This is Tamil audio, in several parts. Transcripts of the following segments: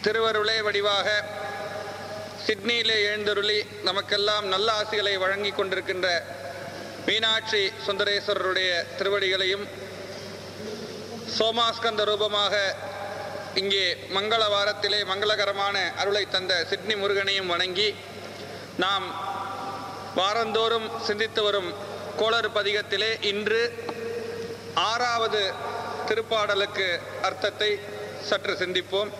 திருவருளே வடிவாக சிட்னியிலே எழுந்தருளி நமக்கெல்லாம் நல்ல ஆசிகளை வழங்கி கொண்டிருக்கின்ற மீனாட்சி சுந்தரேஸ்வரருடைய திருவடிகளையும் சோமாஸ்கந்த ரூபமாக இங்கே மங்கள வாரத்திலே மங்களகரமான அருளை தந்த சிட்னி முருகனையும் வணங்கி நாம் வாரந்தோறும் சிந்தித்து வரும் கோளறு பதிகத்திலே இன்று ஆறாவது திருப்பாடலுக்கு அர்த்தத்தை சற்று சிந்திப்போம்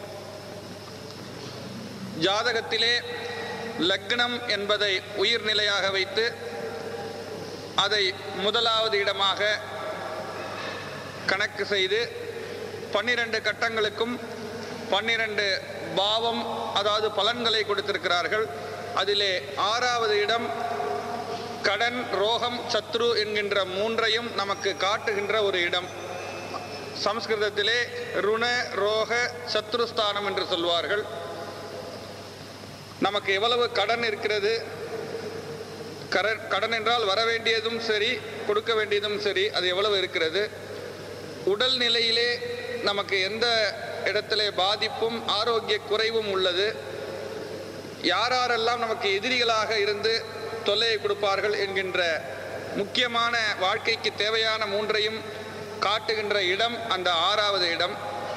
ஜாதகத்திலே லக்னம் என்பதை உயிர்நிலையாக வைத்து அதை முதலாவது இடமாக கணக்கு செய்து பன்னிரண்டு கட்டங்களுக்கும் பன்னிரண்டு பாவம் அதாவது பலன்களை கொடுத்திருக்கிறார்கள் அதிலே ஆறாவது இடம் கடன் ரோகம் சத்ரு என்கின்ற மூன்றையும் நமக்கு காட்டுகின்ற ஒரு இடம் சம்ஸ்கிருதத்திலே ருண ரோக சத்ருஸ்தானம் என்று சொல்வார்கள் நமக்கு எவ்வளவு கடன் இருக்கிறது கடன் கடன் என்றால் வர வேண்டியதும் சரி கொடுக்க வேண்டியதும் சரி அது எவ்வளவு இருக்கிறது உடல் நிலையிலே நமக்கு எந்த இடத்திலே பாதிப்பும் ஆரோக்கிய குறைவும் உள்ளது யாரெல்லாம் நமக்கு எதிரிகளாக இருந்து தொல்லையை கொடுப்பார்கள் என்கின்ற முக்கியமான வாழ்க்கைக்கு தேவையான மூன்றையும் காட்டுகின்ற இடம் அந்த ஆறாவது இடம்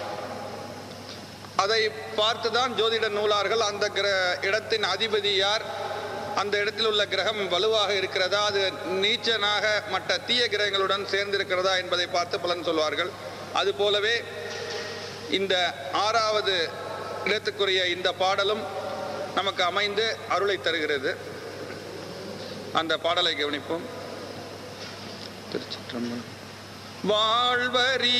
அதை பார்த்துதான் ஜோதிட நூலார்கள் அந்த கிர இடத்தின் அதிபதி யார் அந்த இடத்தில் உள்ள கிரகம் வலுவாக இருக்கிறதா அது நீச்சனாக மற்ற தீய கிரகங்களுடன் சேர்ந்திருக்கிறதா என்பதை பார்த்து பலன் சொல்வார்கள் அது போலவே இந்த ஆறாவது இடத்துக்குரிய இந்த பாடலும் நமக்கு அமைந்து அருளை தருகிறது அந்த பாடலை கவனிப்போம் திருச்சிற்றம்பலம் வாழ்வரி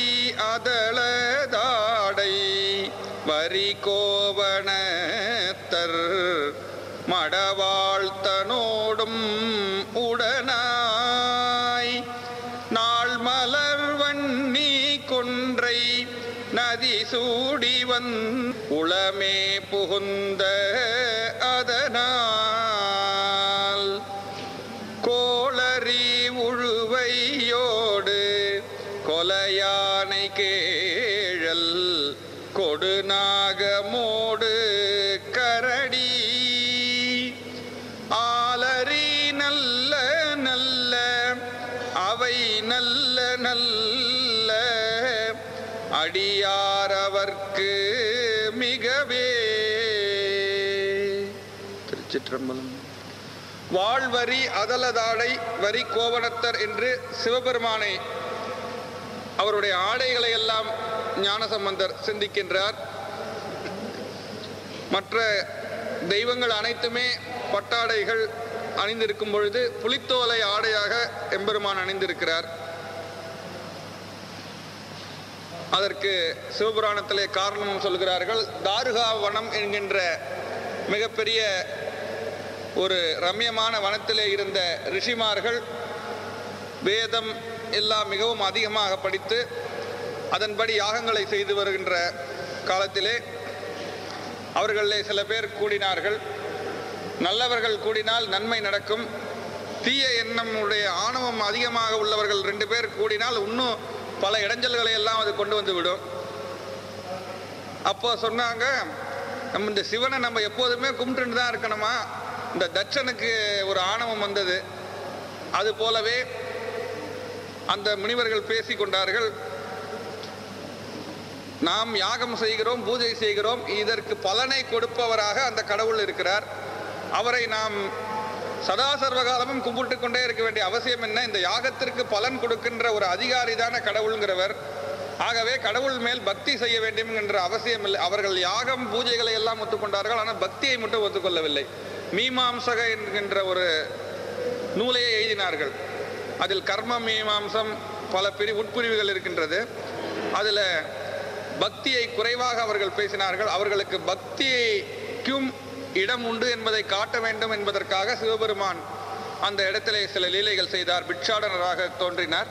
அதளதாடை வரி கோவணத்தர் மடவாழ்த்தனோடும் உடனாய் நாள் மலர் வன்னி கொன்றை நதி சூடி வந் உளமே புகுந்த அதனால் கோளரி உழுவையோடு கொலையானை கேழல் கொடுநாகமோடு கரடி ஆலரி நல்ல நல்ல அவை நல்ல நல்ல அடியாரவர்க்கு மிகவே திருச்சிற்றம்பலம் வாழ்வரி அதலதாடை வரி கோவணத்தர் என்று சிவபெருமானை அவருடைய ஆடைகளை எல்லாம் ஞானசம்பந்தர் சிந்திக்கின்றார் மற்ற தெய்வங்கள் அனைத்துமே பட்டாடைகள் அணிந்திருக்கும் பொழுது புலித்தோலை ஆடையாக எம்பெருமான் அணிந்திருக்கிறார் அதற்கு சிவபுராணத்திலே காரணம் சொல்கிறார்கள் தாருகா வனம் என்கின்ற மிகப்பெரிய ஒரு ரம்யமான வனத்திலே இருந்த ரிஷிமார்கள் வேதம் எல்லாம் மிகவும் அதிகமாக படித்து அதன்படி யாகங்களை செய்து வருகின்ற காலத்திலே அவர்களிலே சில பேர் கூடினார்கள் நல்லவர்கள் கூடினால் நன்மை நடக்கும் தீய எண்ணம் உடைய ஆணவம் அதிகமாக உள்ளவர்கள் ரெண்டு பேர் கூடினால் இன்னும் பல இடைஞ்சல்களை எல்லாம் அது கொண்டு வந்து விடும் அப்போ சொன்னாங்க நம்ம இந்த சிவனை நம்ம எப்போதுமே கும்பிட்டுட்டு தான் இருக்கணுமா இந்த தட்சனுக்கு ஒரு ஆணவம் வந்தது அது போலவே அந்த முனிவர்கள் பேசி கொண்டார்கள் நாம் யாகம் செய்கிறோம் பூஜை செய்கிறோம் இதற்கு பலனை கொடுப்பவராக அந்த கடவுள் இருக்கிறார் அவரை நாம் சதா சர்வகாலமும் கும்பிட்டு கொண்டே இருக்க வேண்டிய அவசியம் என்ன இந்த யாகத்திற்கு பலன் கொடுக்கின்ற ஒரு அதிகாரி தானே கடவுளுங்கிறவர் ஆகவே கடவுள் மேல் பக்தி செய்ய வேண்டும் என்ற அவசியம் இல்லை அவர்கள் யாகம் பூஜைகளை எல்லாம் ஒத்துக்கொண்டார்கள் ஆனால் பக்தியை மட்டும் ஒத்துக்கொள்ளவில்லை மீமாம்சக என்கின்ற ஒரு நூலையை எழுதினார்கள் அதில் கர்ம மீமாம்சம் பல பிரி உட்பிரிவுகள் இருக்கின்றது அதில் பக்தியை குறைவாக அவர்கள் பேசினார்கள் அவர்களுக்கு பக்திக்கும் இடம் உண்டு என்பதை காட்ட வேண்டும் என்பதற்காக சிவபெருமான் அந்த இடத்திலே சில லீலைகள் செய்தார் பிட்சாடனராக தோன்றினார்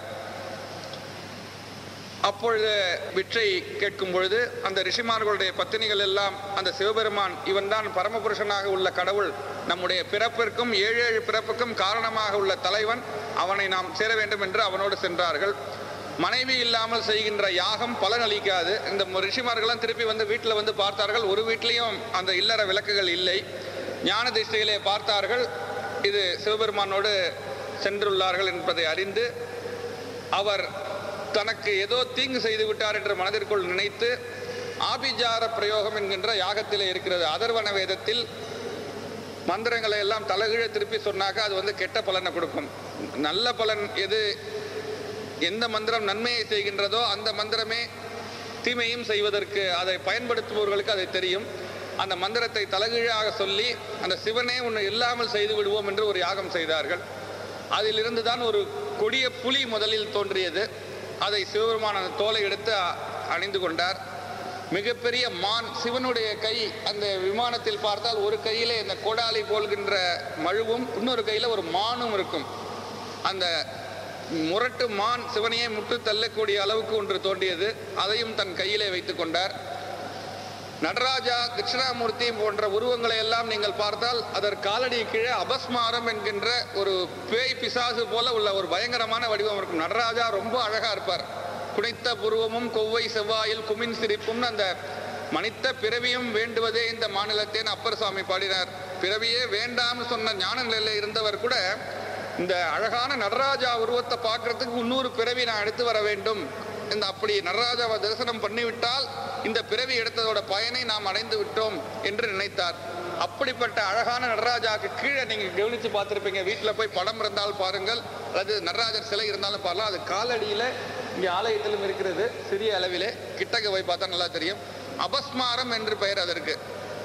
அப்பொழுது விற்றை கேட்கும் பொழுது அந்த ரிஷிமார்களுடைய பத்தினிகள் எல்லாம் அந்த சிவபெருமான் இவன்தான் பரமபுருஷனாக உள்ள கடவுள் நம்முடைய பிறப்பிற்கும் ஏழு ஏழு பிறப்புக்கும் காரணமாக உள்ள தலைவன் அவனை நாம் சேர வேண்டும் என்று அவனோடு சென்றார்கள் மனைவி இல்லாமல் செய்கின்ற யாகம் பலனளிக்காது இந்த மு- ரிஷிமார்கள்லாம் திருப்பி வந்து வீட்டில் வந்து பார்த்தார்கள் ஒரு வீட்லேயும் அந்த இல்லற விளக்குகள் இல்லை ஞான திசையிலே பார்த்தார்கள் இது சிவபெருமானோடு சென்றுள்ளார்கள் என்பதை அறிந்து அவர் தனக்கு ஏதோ தீங்கு செய்து விட்டார் என்று மனதிற்குள் நினைத்து ஆபிஜார பிரயோகம் என்கின்ற யாகத்திலே இருக்கிறது அதர்வன வேதத்தில் மந்திரங்களை எல்லாம் தலைகீழ திருப்பி சொன்னாக்க அது வந்து கெட்ட பலனை கொடுக்கும் நல்ல பலன் எது எந்த மந்திரம் நன்மையை செய்கின்றதோ அந்த மந்திரமே தீமையும் செய்வதற்கு அதை பயன்படுத்துபவர்களுக்கு அதை தெரியும் அந்த மந்திரத்தை தலைகீழாக சொல்லி அந்த சிவனே ஒன்று இல்லாமல் செய்து விடுவோம் என்று ஒரு யாகம் செய்தார்கள் அதிலிருந்து தான் ஒரு கொடிய புலி முதலில் தோன்றியது அதை சிவபெருமான அந்த தோலை எடுத்து அ- அணிந்து கொண்டார் மிகப்பெரிய மான் சிவனுடைய கை அந்த விமானத்தில் பார்த்தால் ஒரு கையிலே இந்த கோடாலி போல்கின்ற மழுவும் இன்னொரு கையில் ஒரு மானும் இருக்கும் அந்த முரட்டு மான் சிவனையே முட்டு தள்ளக்கூடிய அளவுக்கு ஒன்று தோன்றியது அதையும் தன் கையிலே வைத்துக் கொண்டார் நடராஜா தட்சிணாமூர்த்தி போன்ற உருவங்களை எல்லாம் நீங்கள் பார்த்தால் அதற்கு காலடி கீழே அபஸ்மாரம் என்கின்ற ஒரு பேய் பிசாசு போல உள்ள ஒரு பயங்கரமான வடிவம் இருக்கும் நடராஜா ரொம்ப அழகா இருப்பார் குனைத்த புருவமும் கொவ்வை செவ்வாயில் குமின் சிரிப்பும்னு அந்த மனித பிறவியும் வேண்டுவதே இந்த மாநிலத்தேன் அப்பர் சுவாமி பாடினார் பிறவியே வேண்டாம்னு சொன்ன ஞான நிலையில இருந்தவர் கூட இந்த அழகான நடராஜா உருவத்தை பார்க்கறதுக்கு இன்னொரு பிறவி நான் எடுத்து வர வேண்டும் இந்த அப்படி நடராஜாவை தரிசனம் பண்ணிவிட்டால் இந்த பிறவி எடுத்ததோட பயனை நாம் அடைந்து விட்டோம் என்று நினைத்தார் அப்படிப்பட்ட அழகான நடராஜாவுக்கு கீழே நீங்க கவனிச்சு பார்த்திருப்பீங்க வீட்டில் போய் படம் இருந்தால் பாருங்கள் அல்லது நடராஜர் சிலை இருந்தாலும் பாருங்கள் அது காலடியில இங்கே ஆலயத்திலும் இருக்கிறது சிறிய அளவிலே கிட்டக்க போய் பார்த்தா நல்லா தெரியும் அபஸ்மாரம் என்று பெயர் அதற்கு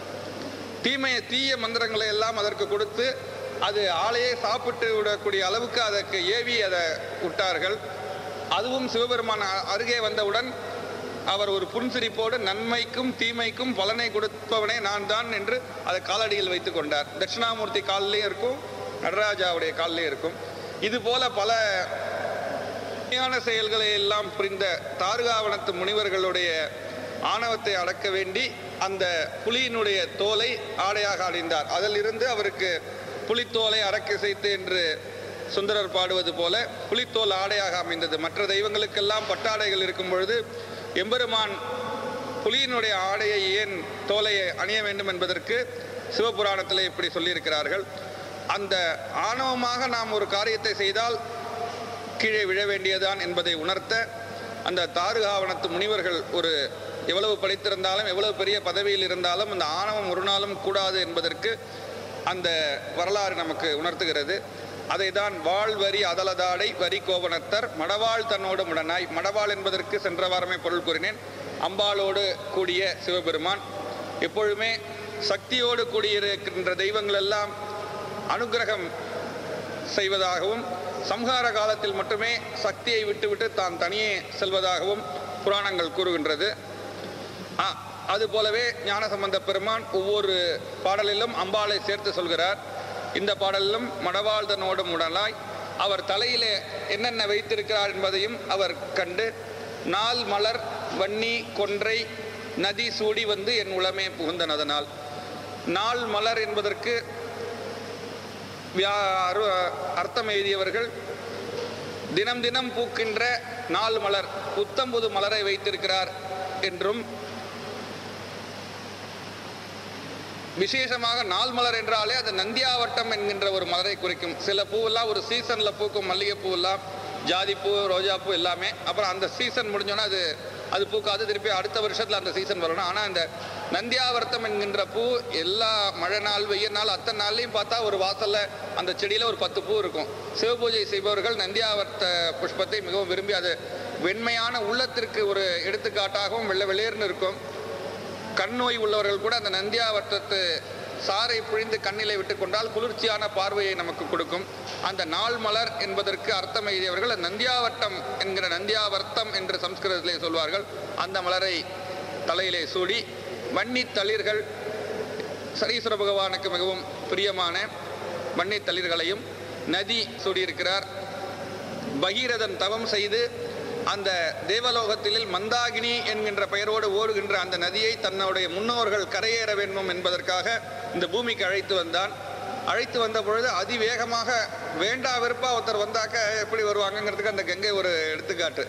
தீமைய தீய மந்திரங்களை எல்லாம் அதற்கு கொடுத்து அது ஆளையே சாப்பிட்டு விடக்கூடிய அளவுக்கு அதற்கு ஏவி அதை விட்டார்கள் அதுவும் சிவபெருமான் அ- அருகே வந்தவுடன் அவர் ஒரு புன்சிரிப்போடு நன்மைக்கும் தீமைக்கும் பலனை கொடுப்பவனே நான் தான் என்று அதை காலடியில் வைத்துக் கொண்டார் தட்சிணாமூர்த்தி காலிலையும் இருக்கும் நடராஜாவுடைய காலிலையும் இருக்கும் இது போல பல உண்மையான செயல்களை எல்லாம் புரிந்த தாருகாவனத்து முனிவர்களுடைய ஆணவத்தை அடக்க வேண்டி அந்த புலியினுடைய தோலை ஆடையாக அணிந்தார் அதிலிருந்து அவருக்கு புலித்தோலை அடக்க செய்து என்று சுந்தரர் பாடுவது போல புலித்தோல் ஆடையாக அமைந்தது மற்ற தெய்வங்களுக்கெல்லாம் பட்டாடைகள் இருக்கும் பொழுது எம்பெருமான் புலியினுடைய ஆடையை ஏன் தோலை அணிய வேண்டும் என்பதற்கு சிவபுராணத்தில் இப்படி சொல்லியிருக்கிறார்கள் அந்த ஆணவமாக நாம் ஒரு காரியத்தை செய்தால் கீழே விழ வேண்டியதான் என்பதை உணர்த்த அந்த தாருகாவனத்து முனிவர்கள் ஒரு எவ்வளவு படித்திருந்தாலும் எவ்வளவு பெரிய பதவியில் இருந்தாலும் அந்த ஆணவம் ஒரு நாளும் கூடாது என்பதற்கு அந்த வரலாறு நமக்கு உணர்த்துகிறது அதை தான் வாழ் வரி அதலதாடை வரி கோவணத்தர் மடவாள் தன்னோடு முடனாய் மடவாள் என்பதற்கு சென்ற வாரமே பொருள் கூறினேன் அம்பாளோடு கூடிய சிவபெருமான் எப்பொழுதுமே சக்தியோடு கூடியிருக்கின்ற தெய்வங்கள் எல்லாம் அனுக்கிரகம் செய்வதாகவும் சம்ஹார காலத்தில் மட்டுமே சக்தியை விட்டுவிட்டு தான் தனியே செல்வதாகவும் புராணங்கள் கூறுகின்றது ஆ, அதுபோலவே ஞானசம்பந்த பெருமான் ஒவ்வொரு பாடலிலும் அம்பாளை சேர்த்து சொல்கிறார் இந்த பாடலிலும் மடவாழ்தனோடும் உடலாய் அவர் தலையிலே என்னென்ன வைத்திருக்கிறார் என்பதையும் அவர் கண்டு நாள் மலர் வன்னி கொன்றை நதி சூடி வந்து என் உளமே புகுந்தனதனால் நாள் மலர் என்பதற்கு வியா- அரு- அர்த்தம் எழுதியவர்கள் தினம் தினம் பூக்கின்ற நாள் மலர் புத்தம்புது மலரை வைத்திருக்கிறார் என்றும் விசேஷமாக நாள் மலர் என்றாலே அது நந்தியாவட்டம் என்கின்ற ஒரு மலரை குறிக்கும் சில பூவெல்லாம் ஒரு சீசன்ல பூக்கும் மல்லிகை பூவெல்லாம் ஜாதிப்பூ ரோஜாப்பூ எல்லாமே அப்புறம் அந்த சீசன் முடிஞ்சோன்னா அது அது பூக்காது திருப்பி அடுத்த வருஷத்துல அந்த சீசன் வரணும் ஆனால் இந்த நந்தியாவர்த்தம் என்கின்ற பூ எல்லா மழை நாள் வெய்ய நாள் அத்தனை நாள்லையும் பார்த்தா ஒரு வாசல்ல அந்த செடியில ஒரு பத்து பூ இருக்கும் சிவபூஜை செய்பவர்கள் நந்தியாவர்த்த புஷ்பத்தை மிகவும் விரும்பி அது வெண்மையான உள்ளத்திற்கு ஒரு எடுத்துக்காட்டாகவும் வெள்ளை வெளியேர்னு இருக்கும் கண் நோய் உள்ளவர்கள் கூட அந்த நந்தியாவட்டத்து சாறை பிழிந்து கண்ணிலை விட்டு கொண்டால் குளிர்ச்சியான பார்வையை நமக்கு கொடுக்கும் அந்த நாள் மலர் என்பதற்கு அர்த்தம் எழுதியவர்கள் நந்தியாவட்டம் என்கிற நந்தியாவர்த்தம் என்று சம்ஸ்கிருதத்திலே சொல்வார்கள் அந்த மலரை தலையிலே சூடி வன்னித் தளிர்கள் சரீஸ்வர பகவானுக்கு மிகவும் பிரியமான வன்னித் தளிர்களையும் நதி சூடியிருக்கிறார் பகீரதன் தவம் செய்து அந்த தேவலோகத்தில் மந்தாகினி என்கின்ற பெயரோடு ஓடுகின்ற அந்த நதியை தன்னுடைய முன்னோர்கள் கரையேற வேண்டும் என்பதற்காக இந்த பூமிக்கு அழைத்து வந்தான் அழைத்து வந்த பொழுது அதிவேகமாக வேண்டா வெறுப்பா ஒருத்தர் வந்தாக்க எப்படி வருவாங்கங்கிறதுக்கு அந்த கங்கை ஒரு எடுத்துக்காட்டு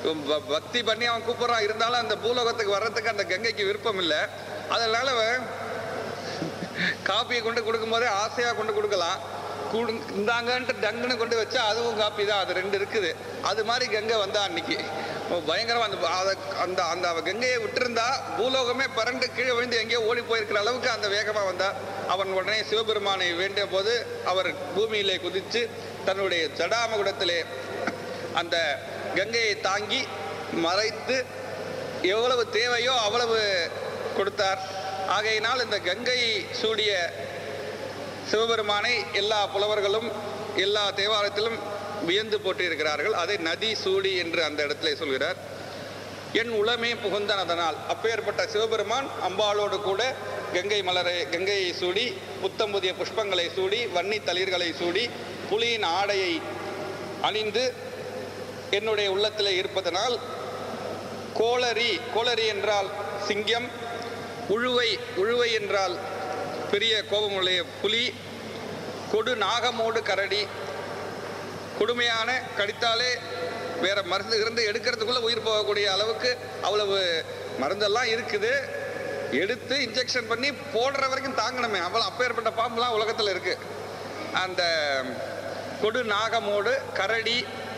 ப- பக்தி பண்ணி அவன் கூப்பிடுறான் இருந்தாலும் அந்த பூலோகத்துக்கு வர்றதுக்கு அந்த கங்கைக்கு விருப்பம் இல்லை அதனால அவன் காப்பியை கொண்டு கொடுக்கும்போதே ஆசையாக கொண்டு கொடுக்கலாம் குடு இந்தாங்கன்ட்டு டங்குன்னு கொண்டு வச்சா அதுவும் காப்பி தான் அது ரெண்டு இருக்குது அது மாதிரி கங்கை வந்தா அன்னைக்கு பயங்கரமா அந்த அத- அந்த அந்த அவ கங்கையை விட்டிருந்தா பூலோகமே பரண்டு கீழே விழுந்து எங்கேயோ ஓடி போயிருக்கிற அளவுக்கு அந்த வேகமா வந்தா அவன் உடனே சிவபெருமானை வேண்டிய போது அவர் பூமியிலே குதித்து தன்னுடைய ஜடாமகுடத்திலே அந்த கங்கையை தாங்கி மறைத்து எவ்வளவு தேவையோ அவ்வளவு கொடுத்தார் ஆகையினால் இந்த கங்கை சூடிய சிவபெருமானை எல்லா புலவர்களும் எல்லா தேவாரத்திலும் வியந்து போட்டிருக்கிறார்கள் அதை நதி சூடி என்று அந்த இடத்திலே சொல்கிறார் என் உளமே புகுந்தான் அதனால் அப்பேற்பட்ட சிவபெருமான் அம்பாளோடு கூட கங்கை மலரை கங்கையை சூடி புத்தம் புதிய புஷ்பங்களை சூடி வன்னி தளிர்களை சூடி புலியின் ஆடையை அணிந்து என்னுடைய உள்ளத்திலே இருப்பதனால் கோளரி கோளரி என்றால் சிங்கம் உழுவை உழுவை என்றால் பெரிய கோபமுடைய புலி கொடு நாகமோடு கரடி கொடுமையான கடித்தாலே வேற மருந்து இருந்து எடுக்கிறதுக்குள்ள உயிர் போகக்கூடிய அளவுக்கு அவ்வளவு மருந்தெல்லாம் இருக்குது எடுத்து இன்ஜெக்ஷன் பண்ணி போடுற வரைக்கும் தாங்கணுமே அவ்வளோ அப்பேற்பட்ட பாம்புலாம் உலகத்தில் இருக்கு அந்த கொடு நாகமோடு கரடி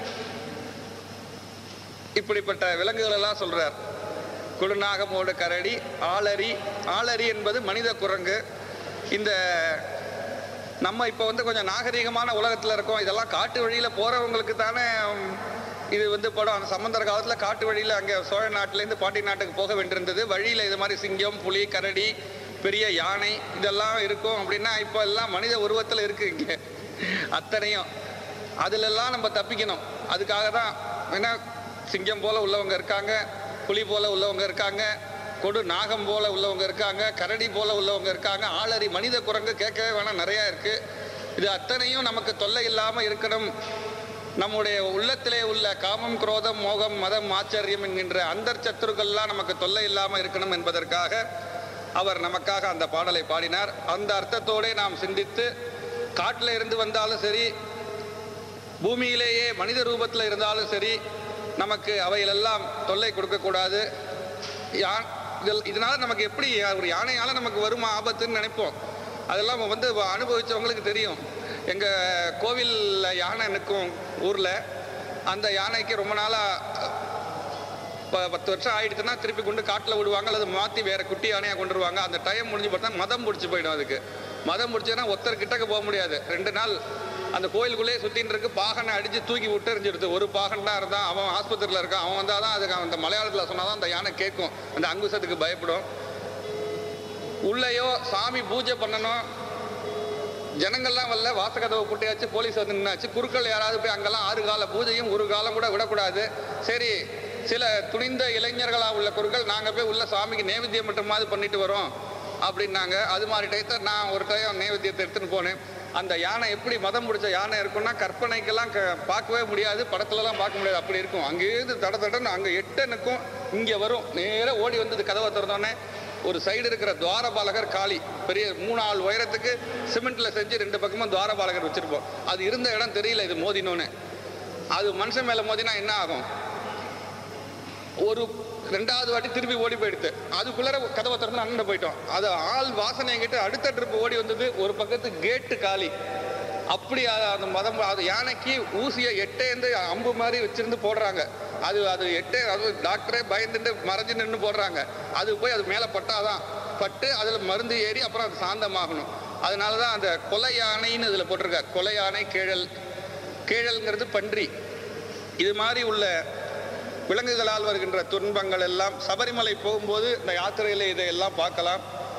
இப்படிப்பட்ட விலங்குகள் எல்லாம் சொல்றார் கொடுநாகமோடு கரடி ஆளரி ஆளரி என்பது மனித குரங்கு இந்த நம்ம இப்போ வந்து கொஞ்சம் நாகரீகமான உலகத்தில் இருக்கோம் இதெல்லாம் காட்டு வழியில் போகிறவங்களுக்கு தானே உம், இது வந்து படம் அந்த சம்பந்தர் காலத்தில் காட்டு வழியில் அங்கே சோழ நாட்டிலேருந்து பாண்டி நாட்டுக்கு போக வேண்டியிருந்தது வழியில் இது மாதிரி சிங்கம் புலி கரடி பெரிய யானை இதெல்லாம் இருக்கும் அப்படின்னா இப்போ எல்லாம் மனித உருவத்தில் இருக்கு இங்கே அத்தனையும் அதிலெல்லாம் நம்ம தப்பிக்கணும் அதுக்காக தான் ஏன்னா சிங்கம் போல உள்ளவங்க இருக்காங்க புலி போல உள்ளவங்க இருக்காங்க கொடு நாகம் போல உள்ளவங்க இருக்காங்க கரடி போல உள்ளவங்க இருக்காங்க ஆளரி மனித குரங்கு கேட்கவே வேணாம் நிறையா இருக்கு இது அத்தனையும் நமக்கு தொல்லை இல்லாமல் இருக்கணும் நம்முடைய உள்ளத்திலே உள்ள காமம் குரோதம் மோகம் மதம் ஆச்சரியம் என்கின்ற அந்தர் சத்துருக்கள்லாம் நமக்கு தொல்லை இல்லாமல் இருக்கணும் என்பதற்காக அவர் நமக்காக அந்த பாடலை பாடினார் அந்த அர்த்தத்தோடே நாம் சிந்தித்து காட்டில் இருந்து வந்தாலும் சரி பூமியிலேயே மனித ரூபத்தில் இருந்தாலும் சரி நமக்கு அவைகளெல்லாம் தொல்லை கொடுக்கக்கூடாது யா- இதில் இதனால நமக்கு எப்படி ஒரு யானையால நமக்கு வருமா ஆபத்துன்னு நினைப்போம் அதெல்லாம் வந்து அனுபவிச்சவங்களுக்கு தெரியும் எங்க கோவில்ல யானை நிற்கும் ஊர்ல அந்த யானைக்கு ரொம்ப நாளா ப- பத்து வருஷம் ஆயிடுச்சுன்னா திருப்பி கொண்டு காட்டில் விடுவாங்க அல்லது மாற்றி வேற குட்டி யானையாக கொண்டு வருவாங்க அந்த டைம் முடிஞ்சு பார்த்தா மதம் பிடிச்சி போயிடும் அதுக்கு மதம் பிடிச்சதுன்னா ஒருத்தர் கிட்டக்க போக முடியாது ரெண்டு நாள் அந்த கோயிலுக்குள்ளேயே சுத்தின்னு இருக்கு பாகனை அடிச்சு தூக்கி விட்டு எறிஞ்சிடுது ஒரு பாகன் தான் இருந்தான் அவன் ஆஸ்பத்திரியில் இருக்கான் அவன் வந்தால் தான் அதுக்கு அந்த மலையாளத்தில் சொன்னால் தான் அந்த யானை கேட்கும் அந்த அங்குசத்துக்கு பயப்படும் உள்ளேயோ சாமி பூஜை பண்ணணும் ஜனங்கள்லாம் வரல வாசகதவை புட்டியாச்சு போலீஸ் வந்து நின்னாச்சு குருக்கள் யாராவது போய் அங்கெல்லாம் ஆறு கால பூஜையும் ஒரு காலம் கூட விடக்கூடாது சரி சில துணிந்த இளைஞர்களா உள்ள குருக்கள் நாங்க போய் உள்ள சாமிக்கு நேவேத்தியம் மட்டுமாவது பண்ணிட்டு வரோம் அப்படின்னாங்க அது மாதிரி டயத்தை நான் ஒரு டைம் நேவேத்தியத்தை எடுத்துன்னு போனேன் அந்த யானை எப்படி மதம் பிடிச்ச யானை இருக்கும்னா கற்பனைக்கெல்லாம் க பார்க்கவே முடியாது படத்துலலாம் பார்க்க முடியாது அப்படி இருக்கும் அங்கேருந்து தட தடன்னு அங்கே எட்ட நிற்கும் இங்கே வரும் நேராக ஓடி வந்தது கதவை திறந்தோடனே ஒரு சைடு இருக்கிற துவாரபாலகர் காலி பெரிய மூணு ஆள் உயரத்துக்கு சிமெண்ட்ல செஞ்சு ரெண்டு பக்கமும் துவாரபாலகர் வச்சிருப்போம் அது இருந்த இடம் தெரியல இது மோதினோன்னு அது மனுஷன் மேல மோதினா என்ன ஆகும் ஒரு ரெண்டாவது வாட்டி திருப்பி ஓடி போயிடுது அதுக்குள்ளார கதவை திறந்து அண்ணன் போயிட்டோம் அது ஆள் வாசனை என்கிட்ட அடுத்த ட்ரிப் ஓடி வந்தது ஒரு பக்கத்து கேட்டு காலி அப்படி அ- அந்த மதம் அது யானைக்கு ஊசியை எட்டேந்து அம்பு மாதிரி வச்சிருந்து போடுறாங்க அது அது எட்டே அது டாக்டரே பயந்துட்டு மறைஞ்சு நின்று போடுறாங்க அது போய் அது மேலே பட்டாதான் பட்டு அதில் மருந்து ஏறி அப்புறம் அது சாந்தமாகணும் அதனால தான் அந்த கொலை யானைன்னு இதில் போட்டிருக்காரு கொலை யானை கேழல் கேழல்ங்கிறது பன்றி இது மாதிரி உள்ள விலங்குகளால் வருகின்ற துன்பங்கள் எல்லாம் சபரிமலை போகும்போது இந்த யாத்திரையில் இதையெல்லாம் பார்க்கலாம்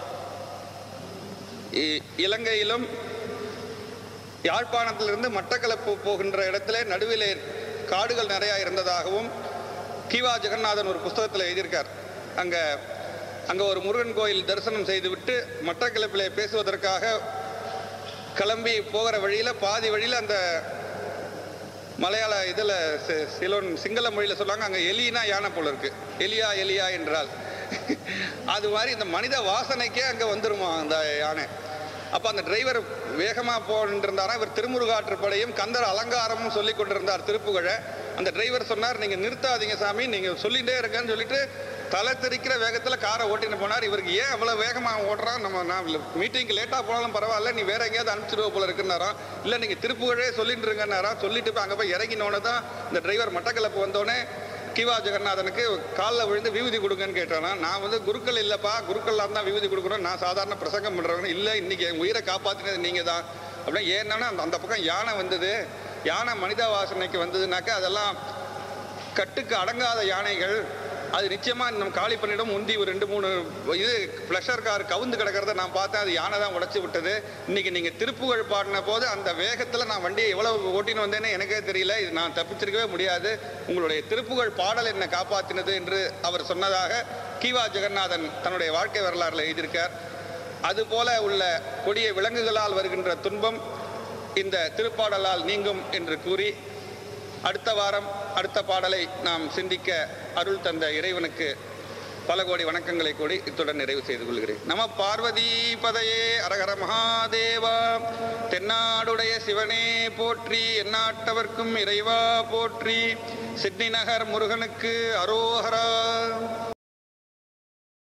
இ- இலங்கையிலும் யாழ்ப்பாணத்திலிருந்து மட்டக்களப்பு போகின்ற இடத்துல நடுவிலே காடுகள் நிறையா இருந்ததாகவும் கிவா ஜெகநாதன் ஒரு புஸ்தகத்தில் எழுதியிருக்கார் அங்கே அங்கே ஒரு முருகன் கோயில் தரிசனம் செய்துவிட்டு மட்டக்களப்பிலே பேசுவதற்காக கிளம்பி போகிற வழியில் பாதி வழியில் அந்த மலையாள இதில் சிலோன் சிங்கள மொழியில் சொல்லுவாங்க அங்கே எலினா யானை போல இருக்கு எலியா எலியா என்றால் அது மாதிரி இந்த மனித வாசனைக்கே அங்கே வந்துருமா அந்த யானை அப்போ அந்த டிரைவர் வேகமாக போன்றிருந்தாரா இவர் திருமுருகாற்றுப்படையும் கந்தர் அலங்காரமும் சொல்லி கொண்டிருந்தார் திருப்புகழை அந்த டிரைவர் சொன்னார் நீங்கள் நிறுத்தாதீங்க சாமி நீங்கள் சொல்லிகிட்டே இருக்கேன்னு சொல்லிட்டு தலை தெரிக்கிற வேகத்தில் காரை ஓட்டின்னு போனார் இவருக்கு ஏன் அவ்வளோ வேகமாக ஓட்டுறான் நம்ம நான் மீட்டிங்க்கு லேட்டாக போனாலும் பரவாயில்ல நீ வேற எங்கேயாவது அனுப்பிச்சிடுவ போல இருக்குன்னாராம் இல்லை நீங்கள் திருப்புகழே சொல்லிட்டு இருங்கன்னாராம் சொல்லிட்டு போய் அங்கே போய் இறங்கினோன்னு தான் இந்த டிரைவர் மட்டக்களப்பு வந்தோடனே கிவா ஜெகநாதனுக்கு காலில் விழுந்து விபூதி கொடுங்கன்னு கேட்டானா நான் வந்து குருக்கள் இல்லைப்பா குருக்கள்லாம் தான் விபூதி கொடுக்கணும் நான் சாதாரண பிரசங்கம் பண்ணுறவங்க இல்லை இன்னைக்கு என் உயிரை காப்பாற்றினது நீங்கள் தான் அப்படின்னா ஏன்னா அந்த- அந்த பக்கம் யானை வந்தது யானை மனித வாசனைக்கு வந்ததுனாக்கா அதெல்லாம் கட்டுக்கு அடங்காத யானைகள் அது நிச்சயமா நம்ம காலி பண்ணிடும் முந்தி ஒரு ரெண்டு மூணு இது ப்ளஷர் கார் கவுந்து கிடக்கிறத நான் பார்த்தேன் அது யானை தான் உடைச்சு விட்டது இன்னைக்கு நீங்க திருப்புகழ் பாடின போது அந்த வேகத்துல நான் வண்டியை எவ்வளவு ஓட்டின்னு வந்தேன்னு எனக்கே தெரியல இது நான் தப்பிச்சிருக்கவே முடியாது உங்களுடைய திருப்புகழ் பாடல் என்னை காப்பாற்றினது என்று அவர் சொன்னதாக கீவா ஜெகநாதன் தன்னுடைய வாழ்க்கை வரலாறுல எழுதியிருக்கார் அதுபோல உள்ள கொடிய விலங்குகளால் வருகின்ற துன்பம் இந்த திருப்பாடலால் நீங்கும் என்று கூறி அடுத்த வாரம் அடுத்த பாடலை நாம் சிந்திக்க அருள் தந்த இறைவனுக்கு பல கோடி வணக்கங்களை கூடி இத்துடன் நிறைவு செய்து கொள்கிறேன் நம பார்வதி பதையே அரகர மகாதேவா தென்னாடுடைய சிவனே போற்றி எந்நாட்டவர்க்கும் இறைவா போற்றி சிட்னி நகர் முருகனுக்கு அரோஹரா